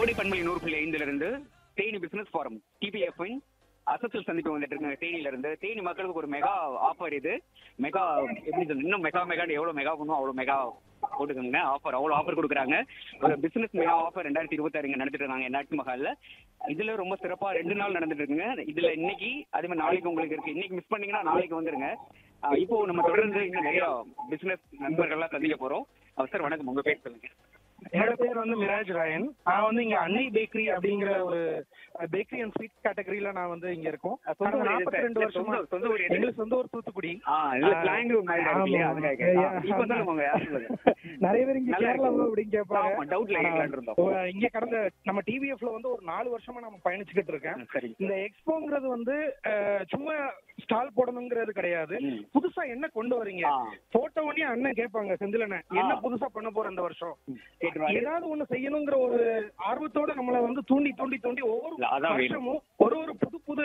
கோடி பண்பலை நூறு புள்ளி ஐந்துல இருந்து தேனி பிசினஸ் ஃபாரம் டிபிஎஃப் அசத்தில் சந்திப்பு வந்துட்டு இருக்காங்க தேனியில இருந்து தேனி மக்களுக்கு ஒரு மெகா ஆஃபர் இது மெகா எப்படி சொல்றது இன்னும் மெகா மெகா எவ்வளவு மெகா பண்ணும் அவ்வளவு மெகா போட்டுக்கோங்க ஆஃபர் அவ்வளவு ஆஃபர் கொடுக்குறாங்க ஒரு பிசினஸ் மெகா ஆஃபர் ரெண்டாயிரத்தி இருபத்தாறு இங்க நடந்துட்டு இருக்காங்க என்ஆர்டி மஹால்ல இதுல ரொம்ப சிறப்பா ரெண்டு நாள் நடந்துட்டு இருக்குங்க இதுல இன்னைக்கு அதே மாதிரி நாளைக்கு உங்களுக்கு இருக்கு இன்னைக்கு மிஸ் பண்ணீங்கன்னா நாளைக்கு வந்துருங்க ஆஹ் இப்போ நம்ம தொடர்ந்து இன்னும் நிறைய பிசினஸ் நண்பர்கள்லாம் சந்திக்க போறோம் சார் வணக்கம் உங்க பேர் சொல்லுங்க என்னோட பேர் வந்து மிராஜ் ராயன் நான் வந்து இங்க அன்னை பேக்கரி அப்படிங்கிற ஒரு பேக்கரி அண்ட் ஸ்வீட் கேட்டகரியில நான் வந்து இங்க இருக்கோம் சொந்த ஊர் எது நாற்பத்தி சார்? ரெண்டு இல்ல, வருஷமா சொந்த- சொந்த ஊர் எது? எங்களுக்கு சொந்த ஊர் தூத்துக்குடி ஆ இல்ல ஆ, ஸ்லாங் மாதிரி இருக்கு இல்லையா ஆமா, அதுக்காக கேட்டேன். ஆமா. இப்போ சொல்லுங்க உங்க யார் சொல்லுங்க நிறைய பேர் இங்க நல்லா கேரளா இருக்கு. அப்படின்னு கேட்பாங்க ஆமா, doubtல ஆனா, கேட்கலான்னு இருந்தோம். ஓ, இங்க கடந்த நம்ம டிவிஎஃப்ல வந்து ஒரு நாலு வருஷமா நம்ம பயணிச்சுக்கிட்டு இருக்கேன் சரிங்க இந்த எக்ஸ்போங்கிறது வந்து அஹ், சும்மா ஸ்டால் போடணுங்கிறது கிடையாது ம். புதுசா என்ன கொண்டு வரீங்க ஆ. போட்ட உடனே அண்ணன் கேட்பாங்க செந்திலண்ண என்ன புதுசா பண்ண போற இந்த வருஷம் கேட்டுருவாரு. ஏதாவது ஒண்ணு செய்யணுங்கிற ஒரு ஆர்வத்தோட நம்மள வந்து தூண்டி தூண்டி தூண்டி ஒவ்வொரு இல்ல, அதான் வேணும். வருஷமும் ஒரு ஒரு புது புது